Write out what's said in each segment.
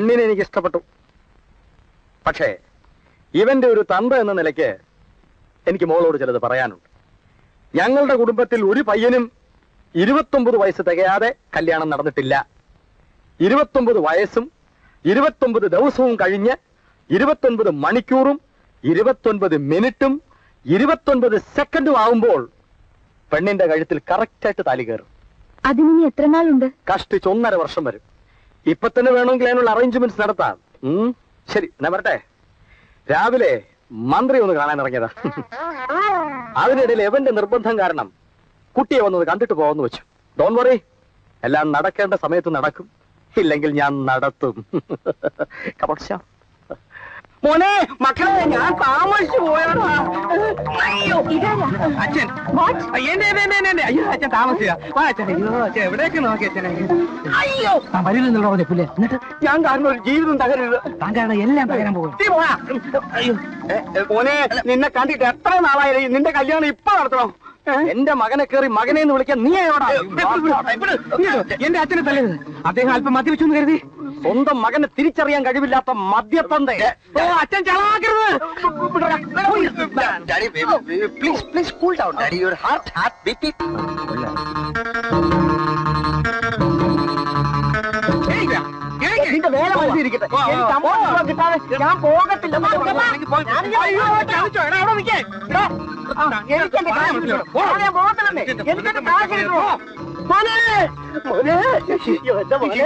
പെണ്ണിനെ എനിക്ക് ഇഷ്ടപ്പെട്ടു പക്ഷേ ഇവന്റെ ഒരു തന്ത എന്ന നിലയ്ക്ക് എനിക്ക് മോളോട് ചിലത് പറയാനുണ്ട് ഞങ്ങളുടെ കുടുംബത്തിൽ ഒരു പയ്യനും ഇരുപത്തൊമ്പത് വയസ്സ് തികയാതെ കല്യാണം നടന്നിട്ടില്ല ഇരുപത്തൊമ്പത് വയസ്സും ഇരുപത്തൊമ്പത് ദിവസവും കഴിഞ്ഞ് ഇരുപത്തൊൻപത് മണിക്കൂറും ഇരുപത്തൊൻപത് മിനിറ്റും ഇരുപത്തൊൻപത് സെക്കൻഡും ആവുമ്പോൾ പെണ്ണിന്റെ കഴുത്തിൽ കറക്റ്റായിട്ട് താലി കയറും അതിനി എത്ര നാളുണ്ട് കഷ്ടിച്ച് ഒന്നര വർഷം വരും ഇപ്പൊ തന്നെ വേണമെങ്കിൽ അതിനുള്ള അറേഞ്ച്മെന്റ്സ് നടത്താം ഉം, ശരി എന്നാ വരട്ടെ രാവിലെ മന്ത്രി ഒന്ന് കാണാൻ ഇറങ്ങിയതാ അതിനിടയിൽ എവന്റെ നിർബന്ധം കാരണം കുട്ടിയെ വന്നത് കണ്ടിട്ട് പോകാന്ന് വെച്ചു ഡോൺ വറി എല്ലാം നടക്കേണ്ട സമയത്ത് നടക്കും ഇല്ലെങ്കിൽ ഞാൻ നടത്തും കപക്ഷ മോനെ മക്കളെ ഞാൻ താമസിച്ചു പോയടാ അയ്യോ അച്ഛൻ എന്റെ എന്റെ എന്റെ എന്റെ അയ്യോ അച്ഛൻ താമസിച്ച വാ അച്ഛൻ അയ്യോ അച്ഛൻ എവിടേക്ക് നോക്കി അച്ഛനെ അയ്യോ താൻ വരില്ലെന്നുള്ള പറഞ്ഞ പുല്ലേ എന്നിട്ട് ഞാൻ കാരണം ഒരു ജീവിതം തകരരുത് താൻ കാരണം എല്ലാം തകരാൻ പോകും നീ പോടാ. അയ്യോ ഏ, ഏ, മോനെ നിന്നെ കണ്ടിട്ട് എത്ര നാളായി നിന്റെ കല്യാണം ഇപ്പൊ നടത്തണം ഏ? എന്റെ മകനെ കയറി മകനെ എന്ന് വിളിക്കാൻ നീ എവിടാ എന്റെ അച്ഛനെ തല്ലരുത് അദ്ദേഹം അല്പം മദ്യവെച്ചു എന്ന് കരുതി സ്വന്തം മകനെ തിരിച്ചറിയാൻ കഴിവില്ലാത്ത മദ്യത്തന്ത ഓ അച്ഛൻ ചളാക്കരുത് Daddy, please, please cool down, Daddy. Your heart, heart, beat it. നിന്റെ വേല മനസ്സിരിക്കട്ടെ എനിക്ക് അമ്പത് രൂപ കിട്ടാതെ ഞാൻ പോകത്തില്ല അയ്യോ ചതിച്ചോ എടാ അവിടെ നിൽക്കേ എനിക്ക് എന്റെ കാശ് കിട്ടണം. അവിടെ ഞാൻ പോകത്തില്ലെന്നേ എനിക്ക് എന്റെ കാശ് കിട്ടണം. മോനെ മോനെ അയ്യോ, എന്റെ മോനെ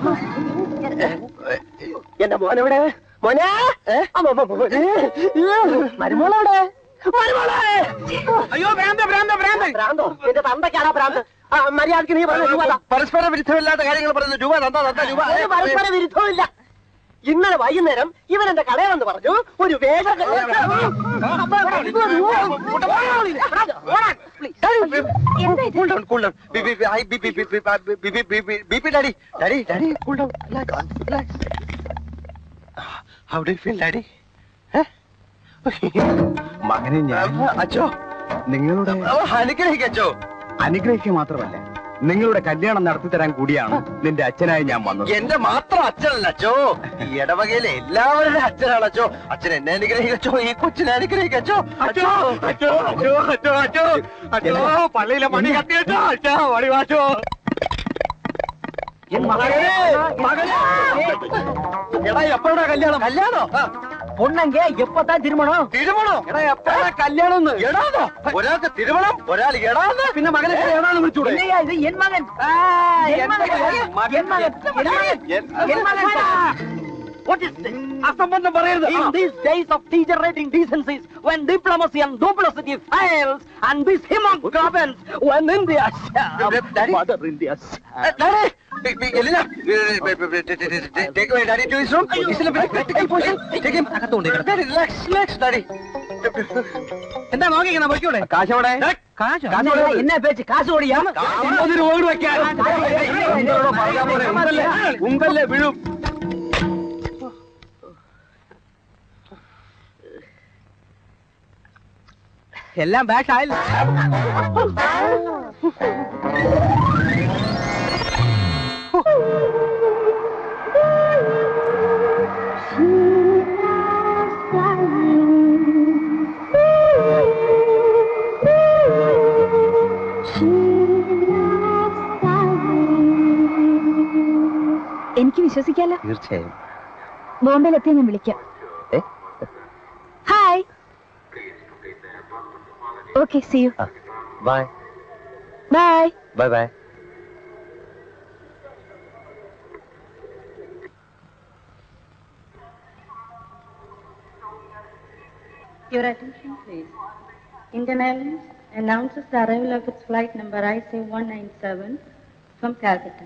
എന്റെ മോനെവിടെ മോനെ അമ്മ, അമ്മ, മോനെ മരുമോളെവിടെ മരുമോളെ അയ്യോ ഭ്രാന്ത ഭ്രാന്ത ഭ്രാന്ത ഭ്രാന്തോ എന്റെ തന്തയ്ക്കാണോ ഭ്രാന്ത് ആ, മര്യാദക്ക് നീ പറഞ്ഞ രൂപ പരസ്പര വിരുദ്ധമില്ലാത്ത കാര്യങ്ങൾ പറയുന്നു രൂപ തന്നാ തന്നാ രൂപ ഒരു പരസ്പര വിരുദ്ധമില്ല ഇന്നലെ വൈകുന്നേരം ഇവൻ എന്റെ കടയിലെന്ന് പറഞ്ഞു ഒരു വേഗ Cool down, cool down. Be- be- be- hi, be- be- be- be- be- be- be- be- be- be- daddy. Daddy, daddy, cool down. Relax, relax. How do you feel, daddy? Eh? മകനെ അച്ചോ നിങ്ങളുടെ അനുഗ്രഹിക്കച്ചോ അനുഗ്രഹിക്കുക മാത്രമല്ല നിങ്ങളുടെ കല്യാണം നടത്തി തരാൻ കൂടിയാണ് നിന്റെ അച്ഛനായി ഞാൻ വന്നത് എന്റെ മാത്രം അച്ഛനല്ല അച്ചോ ഈ ഇടവകയിലെ എല്ലാവരുടെ അച്ഛനാണ് അച്ചോ അച്ഛൻ എന്നെ അനുഗ്രഹിക്കച്ചോ ഈ കൊച്ചിനെ അനുഗ്രഹിക്കച്ചോ അച്ചോ അച്ചോ അച്ചോ അച്ചോ അച്ചോ അച്ചോ പള്ളിയിലെ മണി കത്തിയച്ചോ അച്ഛാ വടി വാച്ചോ മകനെ മകനെ എടാ എപ്പോഴാ കല്യാണം കല്യാണോ പൊണ്ണങ്ക എപ്പത്താ തിരുമണം തിരുമണോ എടാ എപ്പോഴാ കല്യാണം എന്ന്? എടാന്നോ ഒരാൾക്ക് തിരുമണം ഒരാൾ എടാന്ന് പിന്നെ മകനെ കയറി എവിടാന്ന് വിളിച്ചൂടെ என்னையா இது என் மகன் என் மகன் என் மகன் என் மகன் என் மகன் What is this? അസംബന്ധം പറയരുത് In these days of degenerating decencies, when diplomacy and duplicity fails, and this hemoglobins, when India Daddy? Mother India Daddy! Big, big, Elena! Take away daddy to his room. He's in a very critical position. Take him. Daddy, relax, relax, daddy. എന്താ നോക്കിക്കണ പൊയ്ക്കൂടെ കാശോടെ കാശ് എന്നാ പേച്ച് കാശ് ഓടിയാ അമ്പത് രൂപ കൂടി വെക്കാൻ ഉങ്കല്ലേ വീഴും എല്ലാം ബാഷ് ആയില്ല എനിക്ക് വിശ്വസിക്കാലോ തീർച്ചയായും ബോംബെയിലെത്തിയ ഞാൻ വിളിക്കാം ഏ? Hi okay see you bye bye bye bye Your attention, please. Indian Airlines announces the arrival of its flight number IC197 from Calcutta.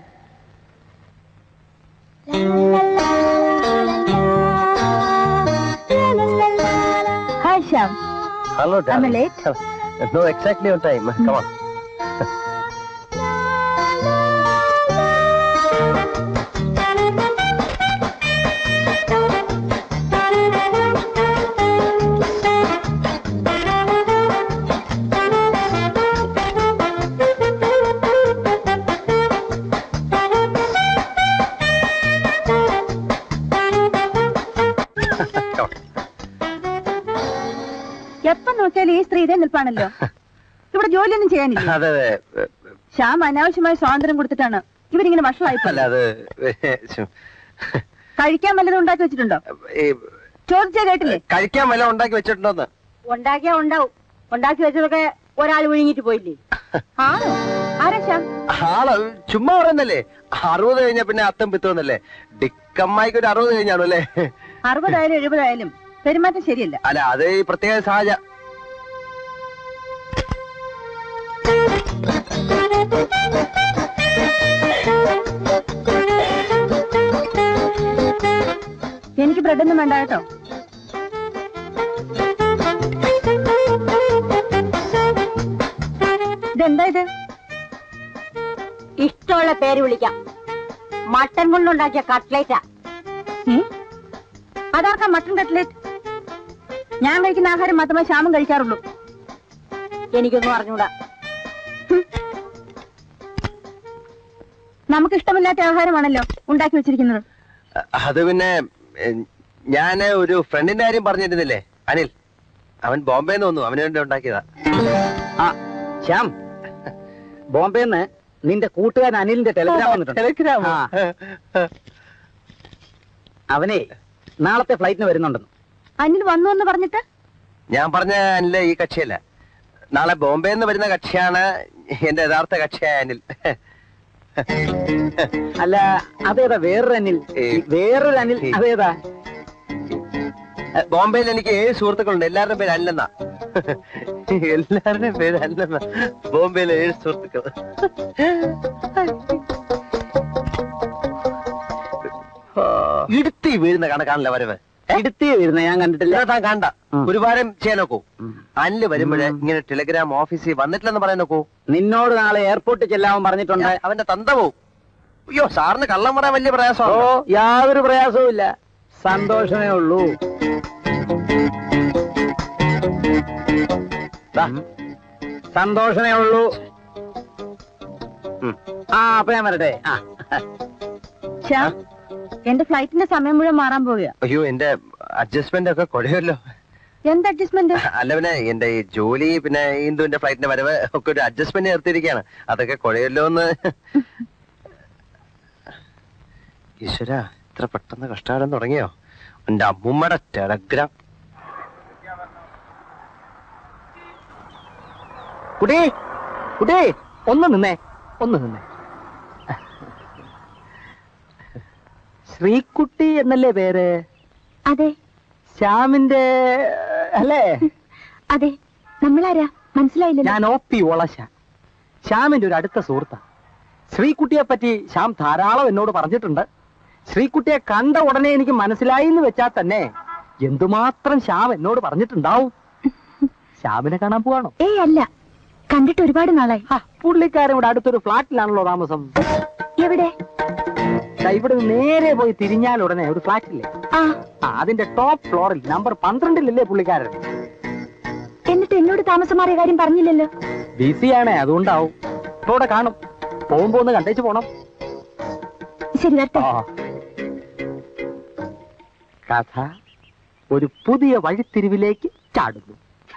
Hi Shyam hello Am I late? No, exactly on time. Come on. ഇതേ നിൽപ്പാണല്ലോ ഇവിടെ ജോലിയൊന്നും ചെയ്യാനില്ല അതെ അതെ ശ്യാം അനാവശ്യമായ സ്വാതന്ത്ര്യം കൊടുത്തിട്ടാണ് ഇവരിങ്ങനെ വഷളായി അല്ല അത് ശ്ശ്. കഴിക്കാൻ വല്ലതും ഉണ്ടാക്കി വെച്ചിട്ടുണ്ടോ ഈ ചോദിച്ചാ കേട്ടില്ലേ കഴിക്കാൻ വല്ല ഉണ്ടാക്കി വെച്ചിട്ടുണ്ടോന്ന് ഉണ്ടാക്കിയാ ഉണ്ടാവും ഉണ്ടാക്കി വെച്ചതൊക്കെ ഒരാൾ വിഴുങ്ങിട്ട് പോയില്ലേ ആണോ ആരാ ശ്യാം ആള് ചുമ്മാ പറയുന്നല്ലേ അറുപത് കഴിഞ്ഞാ പിന്നെ അത്തം പിത്തോന്നല്ലേ ഡിക്കമ്മായിക്ക് ഒരു അറുപത് കഴിഞ്ഞാണോ അല്ലേ അറുപതായാലും എഴുപതായാലും പെരുമാറ്റം ശരിയല്ല അല്ല അത് ഈ പ്രത്യേക സഹജ എനിക്ക് ബ്രെഡൊന്നും വേണ്ട കേട്ടോ ഇതെന്താ ഇത് ഇഷ്ടമുള്ള പേര് വിളിക്കാം മട്ടൻ കൊണ്ടുണ്ടാക്കിയ കട്ട്ലേറ്റാ ഏ? അതാർക്കാ മട്ടൺ കട്ട്ലേറ്റ് ഞാൻ കഴിക്കുന്ന ആഹാരം മാത്രമേ ശ്യാമം കഴിക്കാറുള്ളൂ എനിക്കൊന്നും അറിഞ്ഞൂടാ നമുക്ക് ഇഷ്ടമില്ലാത്ത ആഹാരമാണല്ലോ ഉണ്ടാക്കി വെച്ചിരിക്കുന്നത് അത് പിന്നെ ഞാൻ ഒരു ഫ്രണ്ടിന്റെ കാര്യം പറഞ്ഞിരുന്നില്ലേ അനിൽ അവൻ ബോംബെന്ന് വന്നു അവന് വേണ്ടി ഉണ്ടാക്കിയതാ ആ ശ്യാം ബോംബെന്ന് നിന്റെ കൂട്ടുകാരൻ അനിലിന്റെ ടെലിഗ്രാം വന്നിട്ടുണ്ട് ടെലിഗ്രാം ആ. അവനെ നാളത്തെ ഫ്ലൈറ്റിന് വരുന്നുണ്ടെന്ന് അനിൽ വന്നു എന്ന് പറഞ്ഞിട്ട് ഞാൻ പറഞ്ഞ അനില് ഈ കക്ഷിയല്ല നാളെ ബോംബെന്ന് വരുന്ന കക്ഷിയാണ് എന്റെ യഥാർത്ഥ കക്ഷിയായ അനിൽ അല്ല അതേതാ വേറൊരു അനിൽ ഏ. വേറൊരു അനിൽ അതേതാ ബോംബെയിൽ എനിക്ക് ഏഴ് സുഹൃത്തുക്കളുണ്ട് എല്ലാവരുടെയും പേര് അല്ലെന്നാ എല്ലാവരുടെയും പേര് അല്ലെന്നാ ബോംബെയിലെ ഏഴ് സുഹൃത്തുക്കൾ ഇടുത്തി വീഴുന്ന കണക്കാണല്ലോ വരവ് ഇടുത്തി വരുന്ന ഞാൻ കണ്ടിട്ടില്ല ഇല്ല താൻ കണ്ട ഉം. ഒരു വാരം ചെയ്യാൻ നോക്കൂ ഉം. അനില് വരുമ്പോഴേ ഇങ്ങനെ ടെലിഗ്രാം ഓഫീസിൽ വന്നിട്ടില്ലെന്ന് പറയാൻ നോക്കൂ നിന്നോട് നാളെ എയർപോർട്ടിൽ ചെല്ലാൻ പറഞ്ഞിട്ടുണ്ട് അവന്റെ തന്ത പോവും അയ്യോ സാറിന് കള്ളം പറയാൻ വലിയ ഓ പ്രയാസമാണ് യാതൊരു പ്രയാസവും ഇല്ല സന്തോഷമേ ഉള്ളൂ ദാ, സന്തോഷമേ ഉള്ളൂ ഉം. ആ അപ്പൊ ഞാൻ വരട്ടെ ആ ശ്യാം എന്റെ ഫ്ലൈറ്റിന്റെ സമയം മുഴുവൻ മാറാൻ പോവുക അയ്യോ എന്റെ അഡ്ജസ്റ്റ്മെന്റ് ഒക്കെ കുഴയല്ലോ എന്ത് അഡ്ജസ്റ്റ്മെന്റ് അല്ല പിന്നെ എന്റെ ഈ ജോലി പിന്നെ ഇന്ദുവിന്റെ ഫ്ലൈറ്റിന്റെ വരവ് ഒക്കെ ഒരു അഡ്ജസ്റ്റ്മെന്റ് നിർത്തിയിരിക്കുകയാണ് അതൊക്കെ കുഴയല്ലോ എന്ന് ഈശ്വര ഇത്ര പെട്ടെന്ന് കഷ്ടകാലം തുടങ്ങിയോ എന്റെ അമ്മൂമ്മയുടെ ടെലഗ്രാം കുട്ടി കുട്ടി ഒന്ന് നിന്നേ ഒന്ന് നിന്നേ ശ്രീകുട്ടി എന്നല്ലേ പേര് അതെ ശ്യാമിന്റെ അല്ലേ അതെ നമ്മളാരാ മനസ്സിലായില്ലല്ലോ ഞാൻ ഒ പി ഒളശ ശ്യാമിന്റെ ഒരു അടുത്ത സുഹൃത്താ ശ്രീകുട്ടിയെ പറ്റി ശ്യാം ധാരാളം എന്നോട് പറഞ്ഞിട്ടുണ്ട് ശ്രീകുട്ടിയെ കണ്ട ഉടനെ എനിക്ക് മനസ്സിലായി എന്ന് വെച്ചാൽ തന്നെ എന്തുമാത്രം ശ്യാം എന്നോട് പറഞ്ഞിട്ടുണ്ടാവും ശ്യാമിനെ കാണാൻ പോവാണോ ഏയ് അല്ല കണ്ടിട്ട് ഒരുപാട് നാളായി ആ, പുള്ളിക്കാരൻ ഇവിടെ അടുത്തൊരു ഫ്ലാറ്റിലാണല്ലോ താമസം എവിടെ ദാ ഇവിടെ നിന്ന് നേരെ പോയി തിരിഞ്ഞാൽ ഉടനെ ഒരു ഫ്ലാറ്റില്ലേ ആ ആ അതിന്റെ ടോപ്പ് ഫ്ലോറിൽ നമ്പർ പന്ത്രണ്ടിലല്ലേ പുള്ളിക്കാരൻ എന്നിട്ട് എന്നോട് താമസം മാറിയ കാര്യം പറഞ്ഞില്ലല്ലോ ബിസിയാണേ അതുകൊണ്ടാവും ഇപ്പൊ ഇവിടെ കാണും പോകുമ്പോ ഒന്ന് കണ്ടേച്ച് പോണം ശരി വരട്ടെ ആ. കഥ ഒരു പുതിയ വഴിത്തിരിവിലേക്ക് ചാടുന്നു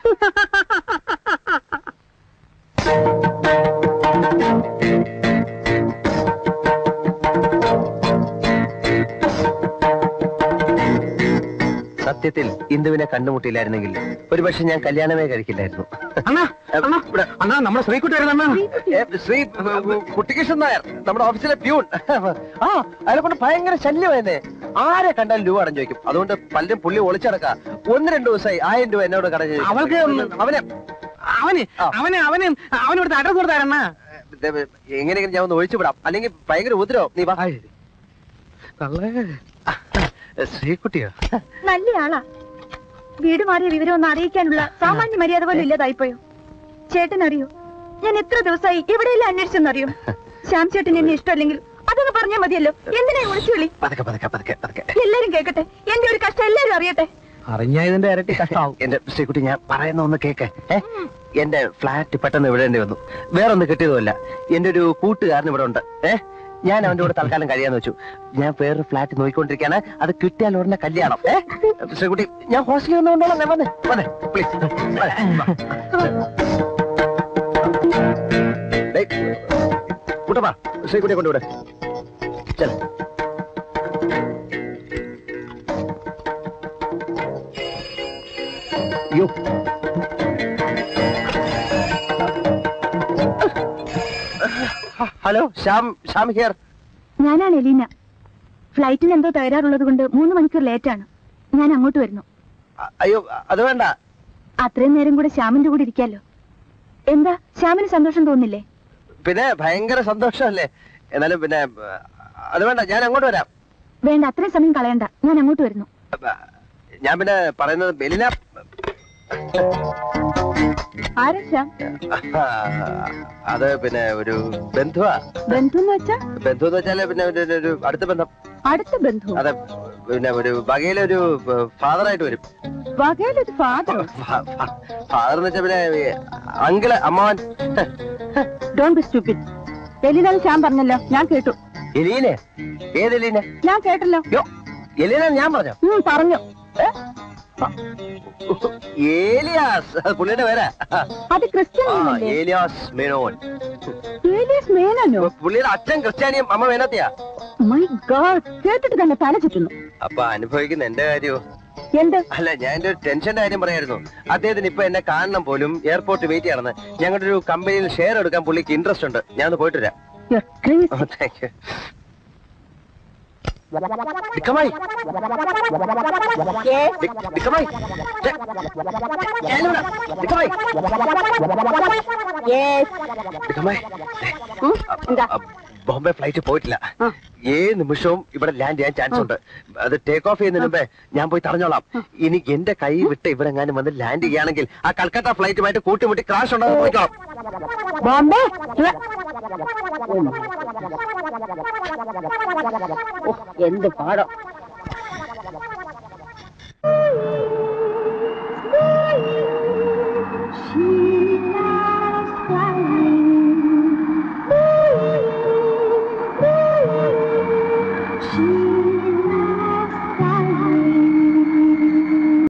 സത്യത്തിൽ ഇന്ദുവിനെ കണ്ടുമുട്ടിയില്ലായിരുന്നെങ്കിൽ ഒരുപക്ഷെ ഞാൻ കല്യാണമേ കഴിക്കില്ലായിരുന്നു അണ്ണാ അണ്ണാ അണ്ണാ നമ്മുടെ ശ്രീകുട്ടി വരുന്ന ഏ, ശ്രീ കുട്ടികൃഷ്ണൻ നായർ നമ്മുടെ ഓഫീസിലെ പ്യൂൺ ആ അയാളെ കൊണ്ട് ഭയങ്കര ശല്യമായിരുന്നേ ആരെ കണ്ടാലും രൂപ അടഞ്ഞു ചോദിക്കും അതുകൊണ്ട് പലരും പുള്ളി ഒളിച്ചടക്ക ഒന്ന് രണ്ടു ദിവസമായി ആയിരം രൂപ എന്നോട് കടഞ്ഞു ചോദിക്കും. അവൾക്ക് അവനെ അവന് ആ. അവന് അവന് അവനോട് അഡ്രസ് കൊടുത്താരണ്ണ ഏ, എങ്ങനെയെങ്കിലും ഞാൻ ഒന്ന് ഒഴിച്ചു വിടാം അല്ലെങ്കിൽ ഭയങ്കര ഉപദ്രവം നീ വാ ശ്രീകുട്ടിയോ നല്ല ആളാ വീട് മാറിയ വിവരം ഒന്ന് അറിയിക്കാനുള്ള സാമാന്യ മര്യാദ പോലും ഇല്ലാതായിപ്പോയോ ചേട്ടൻ അറിയോ ഞാൻ എത്ര ദിവസമായി എവിടെയെല്ലാം അന്വേഷിച്ചെന്നറിയോ ശ്യാം ചേട്ടൻ എന്നെ ഇഷ്ടമല്ലെങ്കിൽ അതൊന്ന് പറഞ്ഞാൽ മതിയല്ലോ എന്തിനാ വിളിച്ചു വിളി പതുക്കെ പതുക്കെ പതുക്കെ പതുക്കെ എല്ലാരും കേൾക്കട്ടെ എന്റെ ഒരു കഷ്ടം എല്ലാരും അറിയട്ടെ അറിഞ്ഞ ഇതിന്റെ ഇരട്ടി കഷ്ടാവും എന്റെ ശ്രീകുട്ടി ഞാൻ പറയുന്ന ഒന്ന് കേക്ക് ഏ എന്റെ ഫ്ലാറ്റ് പെട്ടെന്ന് വിടേണ്ടി വന്നു വേറെ ഒന്ന് കിട്ടിയതുമല്ല എന്റെ ഒരു കൂട്ടുകാരൻ ഇവിടെ ഉണ്ട് ഏ ഞാൻ അവന്റെ കൂടെ തൽക്കാലം കഴിയാന്ന് വെച്ചു ഞാൻ വേറൊരു ഫ്ലാറ്റ് നോക്കിക്കൊണ്ടിരിക്കാണ് അത് കിട്ടിയാൽ ഉടനെ കല്യാണം ഏ ശ്രീകുട്ടി ഞാൻ ഹോസ്റ്റലിൽ വന്നുകൊണ്ടോളാം വന്നേ വന്നേ പ്ലീസ് കൂട്ടപ്പാ ശ്രീകുട്ടിയെ കൊണ്ടുവിടെ ചെല അയ്യോ ഹലോ ശ്യാം ശ്യാം ഹിയർ ഞാനാണ് എലീന ഫ്ലൈറ്റിന് എന്തോ തകരാറുള്ളത് കൊണ്ട് മൂന്ന് മണിക്കൂർ ലേറ്റാണ് ഞാൻ അങ്ങോട്ട് വരുന്നു അയ്യോ അത് വേണ്ട അത്രയും നേരം കൂടെ ശ്യാമിന്റെ കൂടെ ഇരിക്കാലോ എന്താ ശ്യാമിന് സന്തോഷം തോന്നില്ലേ പിന്നെ ഭയങ്കര സന്തോഷമല്ലേ എന്നാലും പിന്നെ അത് വേണ്ട ഞാൻ അങ്ങോട്ട് വരാം വേണ്ട അത്രയും സമയം കളയണ്ട ഞാൻ അങ്ങോട്ട് വരുന്നു ഞാൻ പിന്നെ പറയുന്നത് ബെലിന ആരാ ശ്യാം അത് പിന്നെ ഒരു ബന്ധുവാ ബന്ധു എന്ന് വെച്ചാ ബന്ധു എന്ന് വെച്ചാല് പിന്നെ ഒരു- ഒരു- ഒരു അടുത്ത ബന്ധം അടുത്ത ബന്ധു അതെ പിന്നെ ഒരു വകയിലെ ഒരു ഫാദറായിട്ട് വരും വകയിലൊരു ഫാദർ ഫാദർ എന്ന് വെച്ചാൽ പിന്നെ അങ്കിള് അമ്മാവൻ don't be stupid Elina Shyam പറഞ്ഞല്ലോ ഞാൻ കേട്ടു എലീനെ ഏത് എലീനെ ഞാൻ കേട്ടല്ലോ യോ എലീന ഞാൻ പറഞ്ഞോ ഉം, പറഞ്ഞു ഏലിയാസ് അത് പുള്ളിയുടെ പേരാ അത് ക്രിസ്ത്യൻ ആ നെയിമല്ലേ? ഏലിയാസ് മേനോൻ ഏലിയസ് മേനോ പുള്ളിയുടെ അച്ഛൻ ക്രിസ്ത്യാനിയും അമ്മ വേനത്തിയാ മൈ ഗോഡ് കേട്ടിട്ട് തന്നെ തല ചുറ്റുന്നു അപ്പൊ അനുഭവിക്കുന്ന എന്റെ കാര്യവും എന്ത് അല്ല ഞാൻ എന്റെ ഒരു ടെൻഷന്റെ കാര്യം പറയായിരുന്നു അദ്ദേഹത്തിന് ഇപ്പൊ എന്നെ കാണണം പോലും എയർപോർട്ട് വെയിറ്റ് ചെയ്യണമെന്ന് ഞങ്ങളുടെ ഒരു കമ്പനിയിൽ ഷെയർ എടുക്കാൻ പുള്ളിക്ക് ഇൻട്രസ്റ്റ് ഉണ്ട് ഞാൻ ഒന്ന് പോയിട്ട് വരാം You're crazy. ഓ താങ്ക് യു ഡിക്കമായി ഡിക്കമായി ഡിക്കമായി ഡിക്കമായി എന്താ? ബോംബെ ഫ്ലൈറ്റ് പോയിട്ടില്ല ഏത് നിമിഷവും ഇവിടെ ലാൻഡ് ചെയ്യാൻ ചാൻസ് ഉണ്ട് അത് ടേക്ക് ഓഫ് ചെയ്യുന്നതിന് മുമ്പേ ഞാൻ പോയി തടഞ്ഞോളാം ഇനി എന്റെ കൈ വിട്ട് ഇവിടെ എങ്ങാനും വന്ന് ലാൻഡ് ചെയ്യുകയാണെങ്കിൽ ആ കൽക്കട്ട ഫ്ലൈറ്റുമായിട്ട് കൂട്ടിമുട്ടി ക്രാഷ് ഉണ്ടാകും പോയിക്കോളാം ബോംബെ എന്ത് പാടം